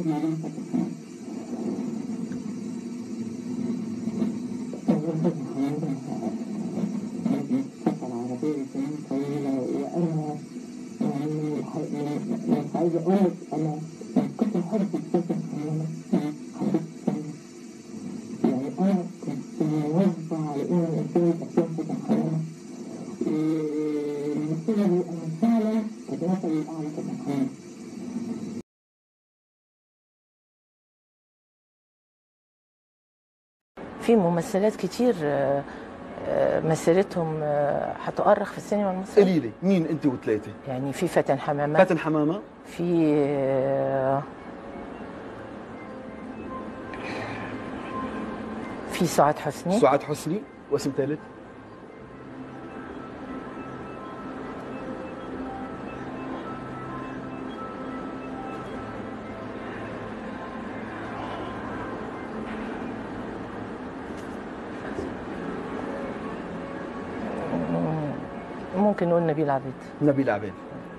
عايزة أقول لك أنا كنت بحب السياسة يعني أنا كنت موظفة على إن الإنسان السياسة محرمة والمشكلة دي أنا فعلا أتواصل الأعلى كمحرمة في ممثلات كتير آه، آه، مسيرتهم آه، هتؤرخ في السينما المصرية قولي لي مين انت وثلاثه يعني في فاتن حمامة فاتن حمامه في آه، في سعاد حسني سعاد حسني واسم ثالث ممكن نقول نبيل عبيد نبيل عبيد